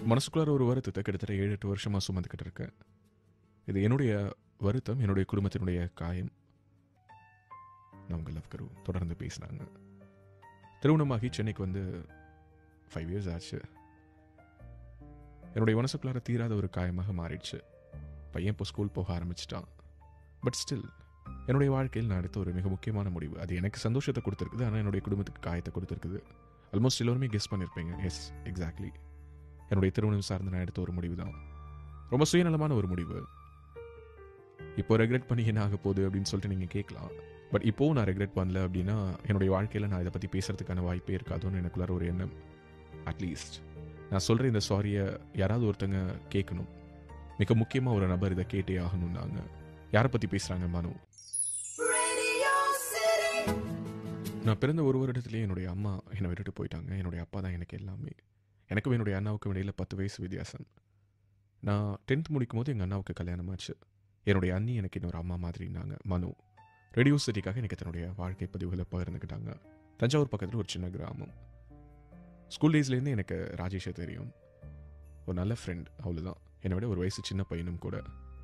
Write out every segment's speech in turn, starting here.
மனசுக்குள்ளார ஒரு வருத்தத்தை கிட்டத்தட்ட ஏழு எட்டு வருஷமாக சுமந்துக்கிட்டு இருக்கேன் இது என்னுடைய வருத்தம் என்னுடைய குடும்பத்தினுடைய காயம் நான் உங்கள் லவ் கரு தொடர்ந்து பேசினாங்க திருமணமாகி சென்னைக்கு வந்து ஃபைவ் இயர்ஸ் ஆச்சு என்னுடைய மனசுக்குள்ளார தீராத ஒரு காயமாக மாறிடுச்சு பையன் இப்போ ஸ்கூல் போக ஆரம்பிச்சிட்டான் பட் ஸ்டில் என்னுடைய வாழ்க்கையில் நான் எடுத்த ஒரு மிக முக்கியமான முடிவு அது எனக்கு சந்தோஷத்தை கொடுத்துருக்குது ஆனால் என்னுடைய குடும்பத்துக்கு காயத்தை கொடுத்துருக்குது ஆல்மோஸ்ட் எல்லோருமே கெஸ் பண்ணியிருப்பீங்க எஸ் எக்ஸாக்ட்லி என்னுடைய திருமணம் சார்ந்து நான் எடுத்த ஒரு முடிவு தான் ரொம்ப சுயநலமான ஒரு முடிவு இப்போ ரெக்ரெட் பண்ணி என்ன ஆக போகுது அப்படின்னு சொல்லிட்டு நீங்கள் கேட்கலாம் பட் இப்போவும் நான் ரெக்ரெட் பண்ணல அப்படின்னா என்னுடைய வாழ்க்கையில் நான் இதை பற்றி பேசுறதுக்கான வாய்ப்பே இருக்காதுன்னு எனக்குள்ளார ஒரு எண்ணம் அட்லீஸ்ட் நான் சொல்கிற இந்த சாரியை யாராவது ஒருத்தங்க கேட்கணும் மிக முக்கியமாக ஒரு நபர் இதை கேட்டே ஆகணும்னாங்க யாரை பற்றி பேசுகிறாங்க மனு Radio City. நான் பிறந்த ஒரு வருடத்துலேயே என்னுடைய அம்மா என்னை விட்டுட்டு போயிட்டாங்க என்னுடைய அப்பா தான் எனக்கு எல்லாமே எனக்கும் என்னுடைய அண்ணாவுக்கும் இடையில பத்து வயசு வித்தியாசம் நான் டென்த் முடிக்கும் போது எங்கள் அண்ணாவுக்கு கல்யாணம் ஆச்சு என்னுடைய அண்ணி எனக்கு இன்னொரு அம்மா மாதிரினாங்க மனு ரேடியோ சிட்டிக்காக எனக்கு தன்னுடைய வாழ்க்கை பதிவுகளை பகிர்ந்துக்கிட்டாங்க தஞ்சாவூர் பக்கத்தில் ஒரு சின்ன கிராமம் ஸ்கூல் டேஸ்லேருந்து எனக்கு ராஜேஷை தெரியும் ஒரு நல்ல ஃப்ரெண்ட் அவ்வளோதான் என்னை விட ஒரு வயசு சின்ன பையனும் கூட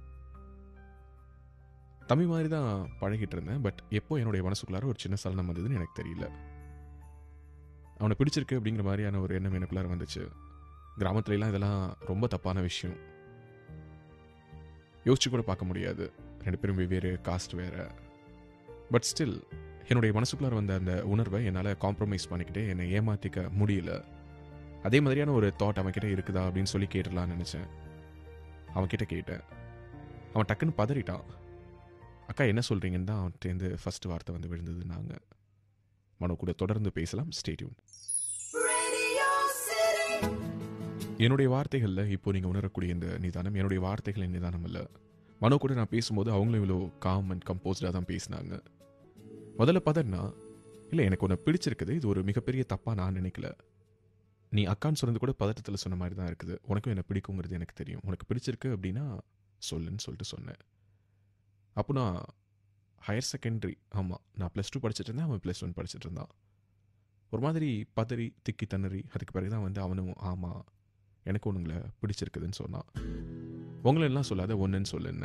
தம்பி மாதிரி தான் பழகிட்டு இருந்தேன் பட் எப்போ என்னுடைய மனசுக்குள்ளார ஒரு சின்ன சலனம் வந்ததுன்னு எனக்கு தெரியல அவனை பிடிச்சிருக்கு அப்படிங்கிற மாதிரியான ஒரு எண்ணம் எனக்குள்ளார வந்துச்சு கிராமத்துல எல்லாம் இதெல்லாம் ரொம்ப தப்பான விஷயம் யோசிச்சு கூட பார்க்க முடியாது ரெண்டு பேரும் வெவ்வேறு காஸ்ட் வேற பட் ஸ்டில் என்னுடைய மனசுக்குள்ளார வந்த அந்த உணர்வை என்னால் காம்ப்ரமைஸ் பண்ணிக்கிட்டு என்னை ஏமாத்திக்க முடியல அதே மாதிரியான ஒரு தாட் அவன்கிட்ட இருக்குதா அப்படின்னு சொல்லி கேட்டுடலாம்னு நினச்சேன் அவன்கிட்ட கேட்டேன் அவன் டக்குன்னு பதறிட்டான் அக்கா என்ன சொல்கிறீங்கன்னு தான் அவன்கிட்டேருந்து ஃபர்ஸ்ட் வார்த்தை வந்து விழுந்ததுன்னாங்க மனோ கூட தொடர்ந்து பேசலாம் ஸ்டேட்யூன் Radio City. என்னுடைய வார்த்தைகளில் இப்போ நீங்கள் உணரக்கூடிய இந்த நிதானம் என்னுடைய வார்த்தைகளின் நிதானம் இல்லை மனோ கூட நான் பேசும்போது அவங்களும் இவ்வளோ காம் அண்ட் கம்போஸ்டாக தான் பேசினாங்க முதல்ல பதர்னா இல்லை எனக்கு உன்னை பிடிச்சிருக்குது இது ஒரு மிகப்பெரிய தப்பாக நான் நினைக்கல நீ அக்கான்னு சொன்னது கூட பதட்டத்தில் சொன்ன மாதிரி தான் இருக்குது உனக்கும் என்ன பிடிக்குங்கிறது எனக்கு தெரியும் உனக்கு பிடிச்சிருக்கு அப்படின்னா சொல்லுன்னு சொல்லிட்டு சொன்னேன் அப்போ நான் ஹையர் செகண்டரி ஆமாம் நான் ப்ளஸ் டூ படிச்சுட்டு இருந்தேன் அவன் ப்ளஸ் ஒன் படிச்சுட்டு இருந்தான் ஒரு மாதிரி பதறி திக்கி தண்ணறி அதுக்கு பிறகு தான் வந்து அவனும் ஆமாம் எனக்கு ஒன்றுங்களை பிடிச்சிருக்குதுன்னு சொன்னான் உங்களை எல்லாம் சொல்லாத ஒன்றுன்னு சொல்லுன்னு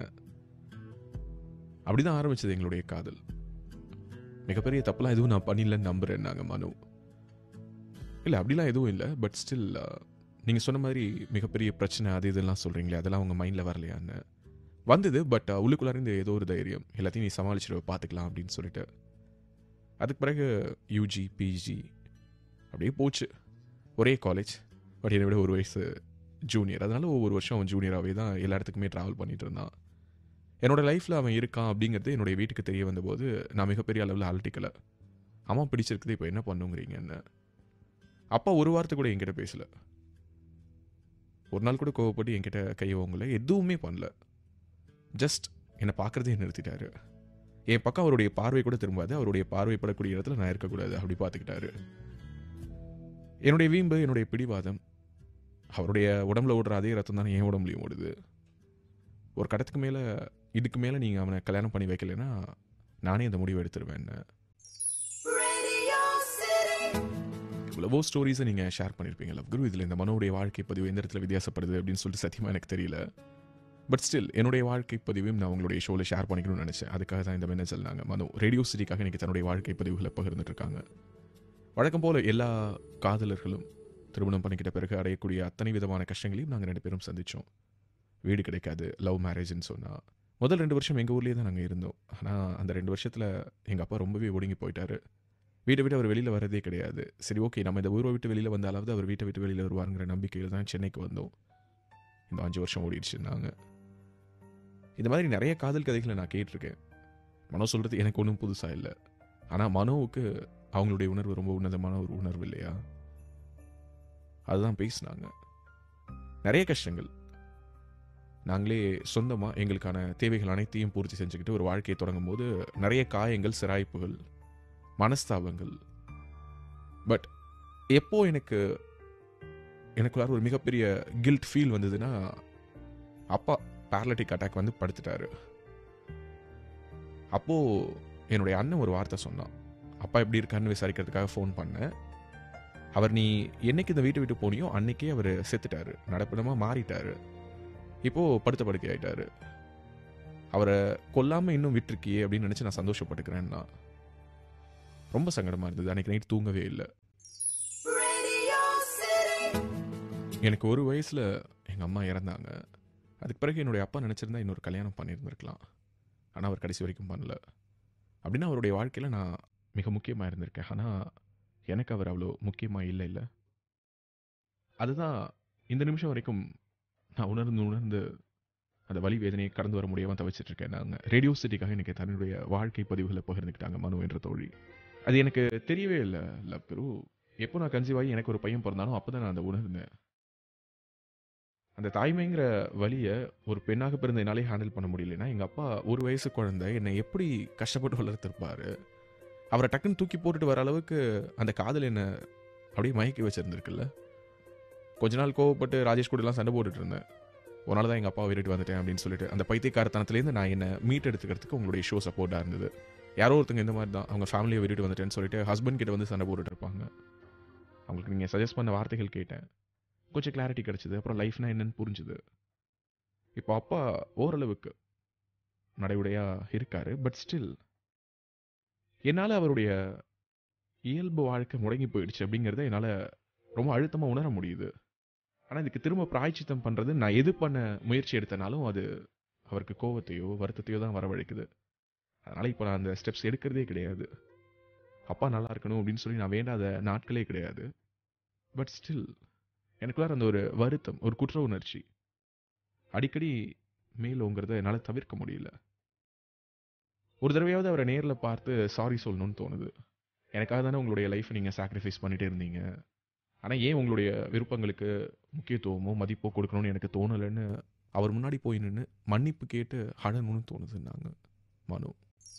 அப்படிதான் ஆரம்பிச்சது எங்களுடைய காதல் மிகப்பெரிய தப்புலாம் எதுவும் நான் பண்ணிடலன்னு நம்புறேன் நாங்கள் மனு இல்லை அப்படிலாம் எதுவும் இல்லை பட் ஸ்டில் நீங்கள் சொன்ன மாதிரி மிகப்பெரிய பிரச்சனை அது இதெல்லாம் சொல்கிறீங்களே அதெல்லாம் உங்கள் மைண்டில் வரலையான்னு வந்தது பட் உள்ளுக்குள்ளார இருந்து ஏதோ ஒரு தைரியம் எல்லாத்தையும் நீ சமாளிச்சிட்டு பார்த்துக்கலாம் அப்படின்னு சொல்லிட்டு அதுக்கு பிறகு யூஜி பிஜி அப்படியே போச்சு ஒரே காலேஜ் பட் என்னை விட ஒரு வயசு ஜூனியர் அதனால ஒவ்வொரு வருஷம் அவன் ஜூனியராகவே தான் எல்லா இடத்துக்குமே ட்ராவல் பண்ணிட்டு இருந்தான் என்னோட லைஃப்பில் அவன் இருக்கான் அப்படிங்கிறது என்னுடைய வீட்டுக்கு தெரிய வந்தபோது நான் மிகப்பெரிய அளவில் அலட்டிக்கல அம்மா பிடிச்சிருக்குது இப்போ என்ன பண்ணுங்கிறீங்க என்ன அப்பா ஒரு வார்த்தை கூட என்கிட்ட பேசல ஒரு நாள் கூட கோவப்பட்டு என்கிட்ட கை வாங்கல எதுவுமே பண்ணல ஜஸ்ட் என்னை பார்க்கறதே நிறுத்திட்டாரு என் பக்கம் அவருடைய பார்வை கூட திரும்பாது அவருடைய பார்வைப்படக்கூடிய இடத்துல நான் இருக்கக்கூடாது அப்படி பார்த்துக்கிட்டாரு என்னுடைய வீம்பு என்னுடைய பிடிவாதம் அவருடைய உடம்புல ஓடுற அதே ரத்தம் தானே என் உடம்புலையும் ஓடுது ஒரு கடத்துக்கு மேலே இதுக்கு மேலே நீங்கள் அவனை கல்யாணம் பண்ணி வைக்கலைன்னா நானே அந்த முடிவு எடுத்துருவேன் Radio City. இவ்வளவோ ஸ்டோரிஸை நீங்கள் ஷேர் பண்ணியிருப்பீங்க லவ் குரு இதில் இந்த மனோடைய வாழ்க்கை பதிவு எந்த இடத்துல வித்தியாசப்படுது அப்படின்னு சொல்லிட்டு சத்தியமாக எனக்கு தெரியல பட் ஸ்டில் என்னுடைய வாழ்க்கை பதிவையும் நான் உங்களுடைய ஷோவில் ஷேர் பண்ணிக்கணும்னு நினச்சேன் அதுக்காக தான் இந்த மெனேஜ் சொன்னாங்க மனோ ரேடியோ சிட்டிக்காக இன்னைக்கு தன்னுடைய வாழ்க்கை பதிவுகளை பகிர்ந்துட்டு இருக்காங்க வழக்கம் போல எல்லா காதலர்களும் திருமணம் பண்ணிக்கிட்ட பிறகு அடையக்கூடிய அத்தனை விதமான கஷ்டங்களையும் நாங்கள் ரெண்டு பேரும் சந்தித்தோம் வீடு கிடைக்காது லவ் மேரேஜ்னு சொன்னால் முதல் ரெண்டு வருஷம் எங்கள் ஊர்லேயே தான் நாங்கள் இருந்தோம் ஆனால் அந்த ரெண்டு வருஷத்தில் எங்கள் அப்பா ரொம்பவே ஒடுங்கி போயிட்டாரு வீட்டை விட்டு அவர் வெளியில் வரதே கிடையாது சரி ஓகே நம்ம இந்த ஊரை விட்டு வெளியில் வந்தாலாவது அவர் வீட்டை விட்டு வெளியில் வருவாருங்கிற நம்பிக்கையில் தான் சென்னைக்கு வந்தோம் இந்த அஞ்சு வருஷம் ஓடிடுச்சுன்னாங்க இந்த மாதிரி நிறைய காதல் கதைகளை நான் கேட்டிருக்கேன் மனோ சொல்கிறது எனக்கு ஒன்றும் புதுசாக இல்லை ஆனால் மனோவுக்கு அவங்களுடைய உணர்வு ரொம்ப உன்னதமான ஒரு உணர்வு இல்லையா அதுதான் பேசினாங்க நிறைய கஷ்டங்கள் நாங்களே சொந்தமாக எங்களுக்கான தேவைகள் அனைத்தையும் பூர்த்தி செஞ்சுக்கிட்டு ஒரு வாழ்க்கையை தொடங்கும் போது நிறைய காயங்கள் சிராய்ப்புகள் மனஸ்தாபங்கள் பட் எப்போ எனக்கு எனக்குள்ளார ஒரு மிகப்பெரிய கில்ட் ஃபீல் வந்ததுன்னா அப்பா பேரலிட்டிக் அட்டாக் வந்து படுத்துட்டாரு அப்போது என்னுடைய அண்ணன் ஒரு வார்த்தை சொன்னான் அப்பா எப்படி இருக்காருன்னு விசாரிக்கிறதுக்காக ஃபோன் பண்ணேன் அவர் நீ என்னைக்கு இந்த வீட்டை விட்டு போனியோ அன்னைக்கே அவர் செத்துட்டாரு நடப்பிடமாக மாறிட்டாரு இப்போ படுத்த படுக்கை ஆயிட்டாரு அவரை கொல்லாம இன்னும் விட்டுருக்கியே அப்படின்னு நினைச்சு நான் சந்தோஷப்பட்டுக்கிறேன்னா ரொம்ப சங்கடமா இருந்தது அன்னைக்கு நைட் தூங்கவே இல்லை Radio City. எனக்கு ஒரு வயசுல எங்க அம்மா இறந்தாங்க அதுக்கு பிறகு என்னுடைய அப்பா நினைச்சிருந்தா இன்னொரு கல்யாணம் பண்ணியிருந்திருக்கலாம் ஆனால் அவர் கடைசி வரைக்கும் பண்ணல அப்படின்னா அவருடைய வாழ்க்கையில் நான் மிக முக்கியமாக இருந்திருக்கேன் ஆனால் எனக்கு அவர் அவ்வளோ முக்கியமாக இல்லை இல்லை அதுதான் இந்த நிமிஷம் வரைக்கும் நான் உணர்ந்து உணர்ந்து அந்த வலி வேதனையை கடந்து வர முடியாமல் தவிச்சிட்டு இருக்கேன் நாங்கள் ரேடியோ சிட்டிக்காக எனக்கு தன்னுடைய வாழ்க்கை பதிவுகளை பகிர்ந்துக்கிட்டாங்க மனு என்ற தோழி அது எனக்கு தெரியவே இல்லை இல்லை பெரு எப்போ நான் கன்சீவ் ஆகி எனக்கு ஒரு பையன் பிறந்தாலும் அப்போ தான் நான் அதை உணர்ந்தேன் அந்த தாய்மைங்கிற வலியை ஒரு பெண்ணாக பிறந்த என்னாலே ஹேண்டில் பண்ண முடியலன்னா எங்கள் அப்பா ஒரு வயசு குழந்தை என்னை எப்படி கஷ்டப்பட்டு வளர்த்துருப்பாரு அவரை டக்குன்னு தூக்கி போட்டுட்டு வர அளவுக்கு அந்த காதல் என்னை அப்படியே மயக்கி வச்சிருந்துருக்குல்ல கொஞ்ச நாள் கோவப்பட்டு ராஜேஷ் கூடலாம் சண்டை போட்டுட்டு இருந்தேன் ஒரு நாள் தான் எங்கள் அப்பாவை விட்டுட்டு வந்துட்டேன் அப்படின்னு சொல்லிட்டு அந்த பைத்தியக்காரத்தனத்துலேருந்து நான் என்னை மீட் எடுத்துக்கிறதுக்கு உங்களுடைய ஷோ சப்போர்ட்டாக இருந்தது யாரோ ஒருத்தங்க இந்த மாதிரி தான் அவங்க ஃபேமிலியை விட்டுட்டு வந்துட்டேன்னு சொல்லிட்டு ஹஸ்பண்ட் கிட்ட வந்து சண்டை போட்டுட்டு இருப்பாங்க அவங்களுக்கு நீங்கள் சஜஸ்ட் பண்ண வார்த்தைகள் கேட்டேன் கொஞ்சம் கிளாரிட்டி கிடச்சிது அப்புறம் லைஃப்னா என்னன்னு புரிஞ்சுது இப்போ அப்பா ஓரளவுக்கு நடைமுறையாக இருக்காரு பட் ஸ்டில் என்னால் அவருடைய இயல்பு வாழ்க்கை முடங்கி போயிடுச்சு அப்படிங்கிறத என்னால் ரொம்ப அழுத்தமாக உணர முடியுது ஆனால் இதுக்கு திரும்ப பிராய்ச்சித்தம் பண்ணுறது நான் எது பண்ண முயற்சி எடுத்தனாலும் அது அவருக்கு கோவத்தையோ வருத்தத்தையோ தான் வரவழைக்குது அதனால் இப்போ நான் அந்த ஸ்டெப்ஸ் எடுக்கிறதே கிடையாது அப்பா நல்லா இருக்கணும் அப்படின்னு சொல்லி நான் வேண்டாத நாட்களே கிடையாது பட் ஸ்டில் எனக்குள்ளார அந்த ஒரு வருத்தம் ஒரு குற்ற உணர்ச்சி அடிக்கடி மேலோங்கிறத என்னால் தவிர்க்க முடியல ஒரு தடவையாவது அவரை நேரில் பார்த்து சாரி சொல்லணும்னு தோணுது எனக்காக தானே உங்களுடைய லைஃப்பை நீங்கள் சாக்ரிஃபைஸ் பண்ணிட்டே இருந்தீங்க ஆனால் ஏன் உங்களுடைய விருப்பங்களுக்கு முக்கியத்துவமோ மதிப்போ கொடுக்கணும்னு எனக்கு தோணலைன்னு அவர் முன்னாடி போய் நின்று மன்னிப்பு கேட்டு அழணும்னு தோணுதுன்னாங்க மனு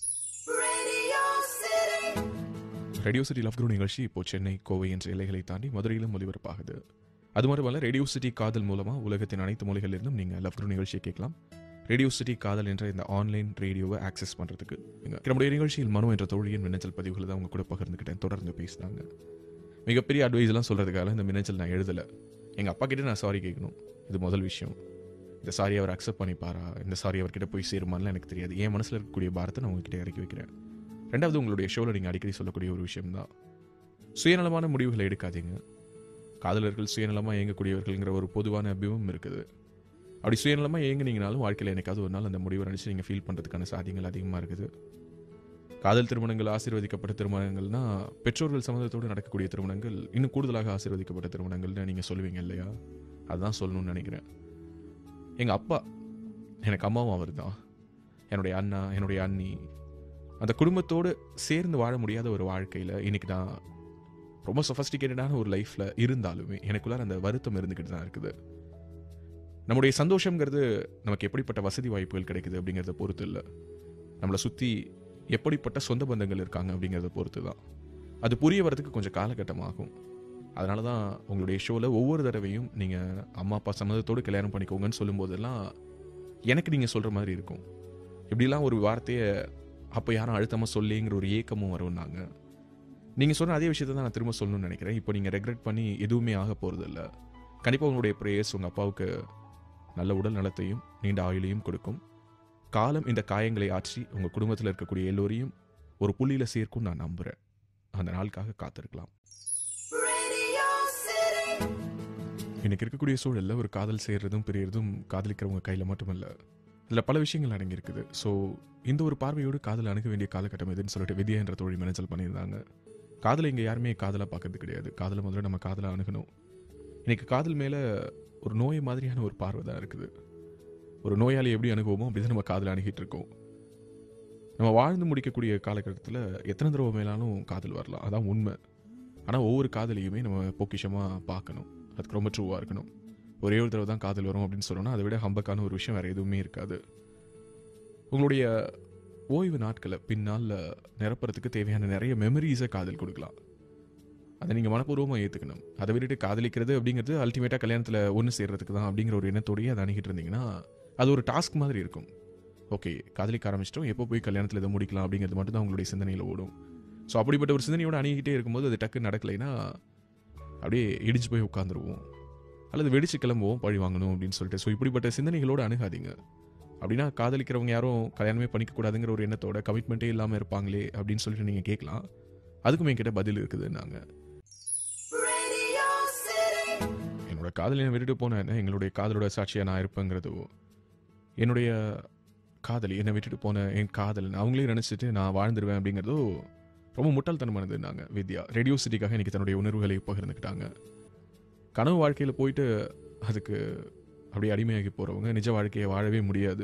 Radio City. Radio city love guru நிகழ்ச்சி இப்போ சென்னை கோவை என்ற எல்லைகளை தாண்டி மதுரையிலும் ஒலிபரப்பாகுது அது மட்டுமல்ல ரேடியோ சிட்டி காதல் மூலமா உலகத்தின் அனைத்து மொழிகளிலிருந்தும் நீங்க லவ் குரு நிகழ்ச்சியை கேட்கலாம் ரேடியோ சிட்டி காதல் என்ற இந்த ஆன்லைன் ரேடியோவை ஆக்சஸ் பண்றதுக்கு நீங்க நம்முடைய நிகழ்ச்சியில் மனு என்ற தோழியின் மின்னஞ்சல் பதிவுகளை தான் அவங்க கூட பகிர்ந்துக்கிட்டேன் தொடர்ந்து பேசினாங்க மிகப்பெரிய அட்வைஸ்லாம் சொல்றதுக்காக இந்த மின்னஞ்சல் நான் எழுதல எங்க அப்பா கிட்ட நான் சாரி கேட்கணும் இது முதல் விஷயம் இந்த சாரி அவர் அக்செப்ட் பண்ணிப்பாரா இந்த சாரி அவர்கிட்ட போய் சேருமான்லாம் எனக்கு தெரியாது என் மனசுல இருக்கக்கூடிய பாரத்தை நான் உங்ககிட்ட இறக்கி வைக்கிறேன் ரெண்டாவது உங்களுடைய ஷோவில் நீங்கள் அடிக்கடி சொல்லக்கூடிய ஒரு விஷயம்தான் சுயநலமான முடிவுகளை எடுக்காதீங்க காதலர்கள் சுயநலமாக இயங்கக்கூடியவர்கள்ங்கிற ஒரு பொதுவான பிம்பம் இருக்குது அப்படி சுயநலமாக இயங்குனீங்கனாலும் வாழ்க்கையில் என்னைக்காவது ஒரு நாள் அந்த முடிவை நினச்சி நீங்கள் ஃபீல் பண்ணுறதுக்கான சாத்தியங்கள் அதிகமாக இருக்குது காதல் திருமணங்கள் ஆசீர்வதிக்கப்பட்ட திருமணங்கள்னா பெற்றோர்கள் சம்மந்தத்தோடு நடக்கக்கூடிய திருமணங்கள் இன்னும் கூடுதலாக ஆசீர்வதிக்கப்பட்ட திருமணங்கள்னு நீங்கள் சொல்லுவீங்க இல்லையா அதுதான் சொல்லணும்னு நினைக்கிறேன் எங்கள் அப்பா எனக்கு அம்மாவும் அவர் தான் என்னுடைய அண்ணா என்னுடைய அண்ணி அந்த குடும்பத்தோடு சேர்ந்து வாழ முடியாத ஒரு வாழ்க்கையில் இன்னைக்கு நான் ரொம்ப சொஃபஸ்டிகேட்டடான ஒரு லைஃப்பில் இருந்தாலுமே எனக்குள்ளார அந்த வருத்தம் இருந்துக்கிட்டு தான் இருக்குது நம்முடைய சந்தோஷங்கிறது நமக்கு எப்படிப்பட்ட வசதி வாய்ப்புகள் கிடைக்குது அப்படிங்கிறத பொறுத்து இல்லை நம்மளை சுற்றி எப்படிப்பட்ட சொந்த பந்தங்கள் இருக்காங்க அப்படிங்கிறத பொறுத்து தான் அது புரிய வரதுக்கு கொஞ்சம் காலகட்டம் ஆகும் அதனால தான் உங்களுடைய ஷோவில் ஒவ்வொரு தடவையும் நீங்கள் அம்மா அப்பா சம்மதத்தோடு கல்யாணம் பண்ணிக்கோங்கன்னு சொல்லும்போதெல்லாம் எனக்கு நீங்கள் சொல்கிற மாதிரி இருக்கும் இப்படிலாம் ஒரு வார்த்தையை அப்போ யாரும் அழுத்தமாக சொல்லிங்கிற ஒரு ஏக்கமும் வரும்னாங்க நீங்கள் சொன்ன அதே விஷயத்தை தான் நான் திரும்ப சொல்லணும்னு நினைக்கிறேன் இப்போ நீங்கள் ரெக்ரெட் பண்ணி எதுவுமே ஆக போகிறது இல்லை கண்டிப்பாக உங்களுடைய ப்ரேயர்ஸ் உங்கள் அப்பாவுக்கு நல்ல உடல் நலத்தையும் நீண்ட ஆயுளையும் கொடுக்கும் காலம் இந்த காயங்களை ஆற்றி உங்கள் குடும்பத்தில் இருக்கக்கூடிய எல்லோரையும் ஒரு புள்ளியில் சேர்க்கும் நான் நம்புகிறேன் அந்த நாளுக்காக காத்திருக்கலாம் Radio City. இன்னைக்கு இருக்கக்கூடிய சூழலில் ஒரு காதல் செய்கிறதும் பிரியறதும் காதலிக்கிறவங்க கையில் மட்டுமல்ல இதில் பல விஷயங்கள் அடங்கியிருக்குது ஸோ இந்த ஒரு பார்வையோடு காதல் அணுக வேண்டிய காலகட்டம் எதுன்னு சொல்லிட்டு வித்யா என்ற தோழி மினஞ்சல் பண்ணியிருந்தாங்க காதலை இங்கே யாருமே காதலாக பார்க்கறது கிடையாது காதலை முதல்ல நம்ம காதலை அணுகணும் இன்னைக்கு காதல் மேலே ஒரு நோய் மாதிரியான ஒரு பார்வை தான் இருக்குது ஒரு நோயாளி எப்படி அணுகுவோமோ அப்படி தான் நம்ம காதலை அணுகிட்டு இருக்கோம் நம்ம வாழ்ந்து முடிக்கக்கூடிய காலகட்டத்தில் எத்தனை தடவை மேலாலும் காதல் வரலாம் அதான் உண்மை ஆனால் ஒவ்வொரு காதலையுமே நம்ம பொக்கிஷமாக பார்க்கணும் அதுக்கு ரொம்ப ட்ரூவாக இருக்கணும் ஒரே ஒரு தடவை தான் காதல் வரும் அப்படின்னு சொன்னோம்னா அதை விட ஹம்பக்கான ஒரு விஷயம் வேறு எதுவுமே இருக்காது உங்களுடைய ஓய்வு நாட்களை பின்னால் நிரப்புறதுக்கு தேவையான நிறைய மெமரிஸை காதல் கொடுக்கலாம் அதை நீங்கள் மனப்பூர்வமாக ஏற்றுக்கணும் அதை விட்டுட்டு காதலிக்கிறது அப்படிங்கிறது அல்டிமேட்டாக கல்யாணத்தில் ஒன்று சேர்றதுக்கு தான் அப்படிங்கிற ஒரு எண்ணத்தோடயே அதை அணுகிட்டு இருந்தீங்கன்னா அது ஒரு டாஸ்க் மாதிரி இருக்கும் ஓகே காதலிக்க ஆரம்பிச்சிட்டோம் எப்போ போய் கல்யாணத்தில் இதை முடிக்கலாம் அப்படிங்கிறது மட்டும் தான் உங்களுடைய சிந்தனையில் ஓடும் ஸோ அப்படிப்பட்ட ஒரு சிந்தனையோட அணுகிட்டே இருக்கும்போது அது டக்கு நடக்கலைன்னா அப்படியே இடிச்சு போய் உட்காந்துருவோம் அல்லது வெடிச்சு கிளம்புவோம் பழி வாங்கணும் அப்படின்னு சொல்லிட்டு ஸோ இப்படிப்பட்ட சிந்தனைகளோடு அணுகாதீங்க அப்படின்னா காதலிக்கிறவங்க யாரும் கல்யாணமே பண்ணிக்க கூடாதுங்கிற ஒரு எண்ணத்தோட கமிட்மெண்ட்டே இல்லாமல் இருப்பாங்களே அப்படின்னு சொல்லிட்டு நீங்கள் கேட்கலாம் அதுக்கும் என்கிட்ட பதில் இருக்குது நாங்கள் Radio City. என்னோட காதலியை விட்டுட்டு போனேன் எங்களுடைய காதலோட சாட்சியாக நான் இருப்பேங்கிறதோ என்னுடைய காதலி என்னை விட்டுட்டு போன என் காதலன் அவங்களே நினச்சிட்டு நான் வாழ்ந்துருவேன் அப்படிங்கிறதோ ரொம்ப முட்டாள்தனமானது நாங்கள் வித்யா ரேடியோ சிட்டிக்காக இன்னைக்கு தன்னுடைய உணர்வுகளை பகிர்ந்துக்கிட்டாங்க கனவு வாழ்க்கையில் போயிட்டு அதுக்கு அப்படியே அடிமையாகி போகிறவங்க நிஜ வாழ்க்கையை வாழவே முடியாது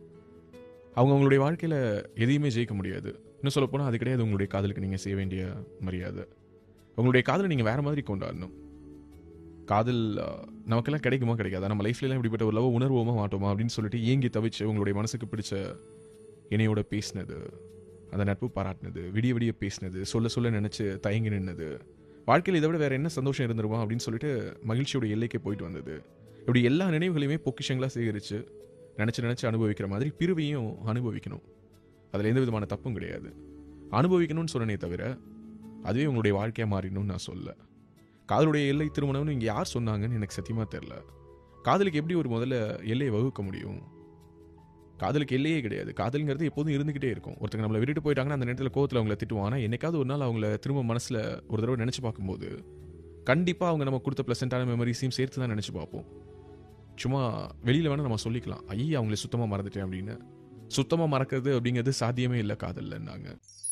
அவங்க அவங்களுடைய வாழ்க்கையில் எதையுமே ஜெயிக்க முடியாது இன்னும் சொல்லப் போனால் அது கிடையாது உங்களுடைய காதலுக்கு நீங்கள் செய்ய வேண்டிய மரியாதை உங்களுடைய காதலை நீங்கள் வேற மாதிரி கொண்டாடணும் காதல் அஹ், நமக்கெல்லாம் கிடைக்குமா கிடைக்காதா நம்ம லைஃப்ல இப்படிப்பட்ட ஒரு லவ் உணர்வோமா மாட்டோமா அப்படின்னு சொல்லிட்டு ஏங்கி தவிச்சு உங்களுடைய மனசுக்கு பிடிச்ச இணையோட பேசினது அந்த நட்பு பாராட்டினது விடிய விடிய பேசினது சொல்ல சொல்ல நினைச்சு தயங்கி நின்னது வாழ்க்கையில் இதை விட வேற என்ன சந்தோஷம் இருந்துருமா அப்படின்னு சொல்லிட்டு மகிழ்ச்சியோட எல்லைக்கே போயிட்டு வந்தது இப்படி எல்லா நினைவுகளையுமே பொக்கிஷங்களா சேகரிச்சு நினைச்சு நினைச்சு அனுபவிக்கிற மாதிரி பிரிவையும் அனுபவிக்கணும் அதுல எந்த விதமான தப்பும் கிடையாது அனுபவிக்கணும்னு சொன்னனே தவிர அதுவே உங்களுடைய வாழ்க்கையா மாறிடணும்னு நான் சொல்ல காதலுடைய எல்லை திருமணம்னு இங்கே யார் சொன்னாங்கன்னு எனக்கு சத்தியமாக தெரில காதலுக்கு எப்படி ஒரு முதல்ல எல்லையை வகுக்க முடியும் காதலுக்கு எல்லையே கிடையாது காதலுங்கிறது எப்போதும் இருந்துகிட்டே இருக்கும் ஒருத்தங்க நம்மளை விட்டுட்டு போயிட்டாங்கன்னா அந்த நேரத்தில் கோவத்தில் அவங்கள திட்டுவான் ஆனால் என்னைக்காவது ஒரு நாள் அவங்கள திரும்ப மனசில் ஒரு தடவை நினச்சி பார்க்கும்போது கண்டிப்பாக அவங்க நம்ம கொடுத்த ப்ளசண்ட்டான மெமரிஸையும் சேர்த்து தான் நினச்சி பார்ப்போம் சும்மா வெளியில் வேணால் நம்ம சொல்லிக்கலாம் ஐயா அவங்கள சுத்தமாக மறந்துட்டேன் அப்படின்னு சுத்தமாக மறக்கிறது அப்படிங்கிறது சாத்தியமே இல்லை காதல்லன்னாங்க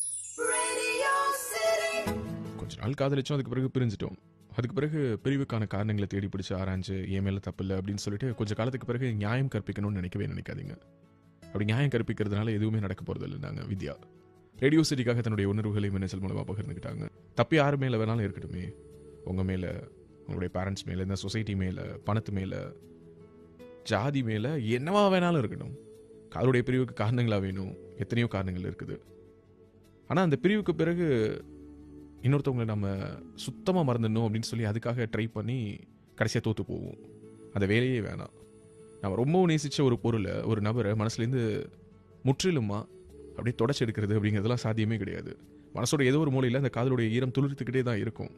Radio City. கொஞ்ச நாள் காதலிச்சோம் அதுக்கு பிறகு பிரிஞ்சிட்டோம் அதுக்கு பிறகு பிரிவுக்கான காரணங்களை தேடி பிடிச்சு ஆராய்ஞ்சு என் மேல தப்பு இல்லை அப்படின்னு சொல்லிட்டு கொஞ்ச காலத்துக்கு பிறகு நியாயம் கற்பிக்கணும்னு நினைக்கவே நினைக்காதீங்க அப்படி நியாயம் கற்பிக்கிறதுனால எதுவுமே நடக்க போறது இல்லை நாங்க வித்யா ரேடியோ சிட்டிக்காக தன்னுடைய உணர்வுகளை மின்னச்சல் மூலமா பகிர்ந்துக்கிட்டாங்க தப்பு யார் மேல வேணாலும் இருக்கட்டுமே உங்க மேல உங்களுடைய பேரண்ட்ஸ் மேல இந்த சொசைட்டி மேல பணத்து மேல ஜாதி மேல என்னவா வேணாலும் இருக்கட்டும் காதலுடைய பிரிவுக்கு காரணங்களா வேணும் எத்தனையோ காரணங்கள் இருக்குது ஆனா அந்த பிரிவுக்கு பிறகு இன்னொருத்தவங்களை நம்ம சுத்தமாக மறந்துடணும் அப்படின்னு சொல்லி அதுக்காக ட்ரை பண்ணி கடைசியாக தோற்று போவோம் அந்த வேலையே வேணாம் நம்ம ரொம்பவும் நேசிச்ச ஒரு பொருளை ஒரு நபரை மனசுலேருந்து முற்றிலுமா அப்படியே தொடச்சி எடுக்கிறது அப்படிங்கிறதெல்லாம் சாத்தியமே கிடையாது மனசோட ஏதோ ஒரு மூலையில் அந்த காதலுடைய ஈரம் துளிர்த்துக்கிட்டே தான் இருக்கும்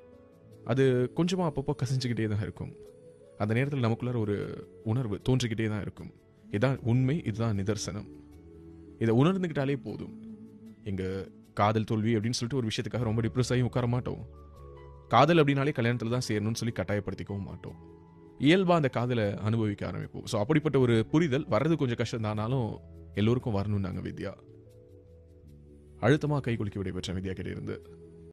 அது கொஞ்சமாக அப்பப்போ கசிஞ்சுக்கிட்டே தான் இருக்கும் அந்த நேரத்தில் நமக்குள்ளார ஒரு உணர்வு தோன்றிக்கிட்டே தான் இருக்கும் இதான் உண்மை இதுதான் நிதர்சனம் இதை உணர்ந்துக்கிட்டாலே போதும் எங்க காதல் தோல்வி அப்படின்னு சொல்லிட்டு ஒரு விஷயத்துக்காக ரொம்ப டிப்ரெஸ் ஆகி உட்கார மாட்டோம் காதல் அப்படின்னாலே கல்யாணத்தில் தான் சேரணும்னு சொல்லி கட்டாயப்படுத்திக்கவும் மாட்டோம் இயல்பா அந்த காதலை அனுபவிக்க ஆரம்பிப்போம் ஸோ அப்படிப்பட்ட ஒரு புரிதல் வர்றது கொஞ்சம் கஷ்டம் தானாலும் எல்லோருக்கும் வரணும்னாங்க வித்யா அழுத்தமாக கை குலுக்கி விடைபெற்ற வித்யா கிட்டே இருந்து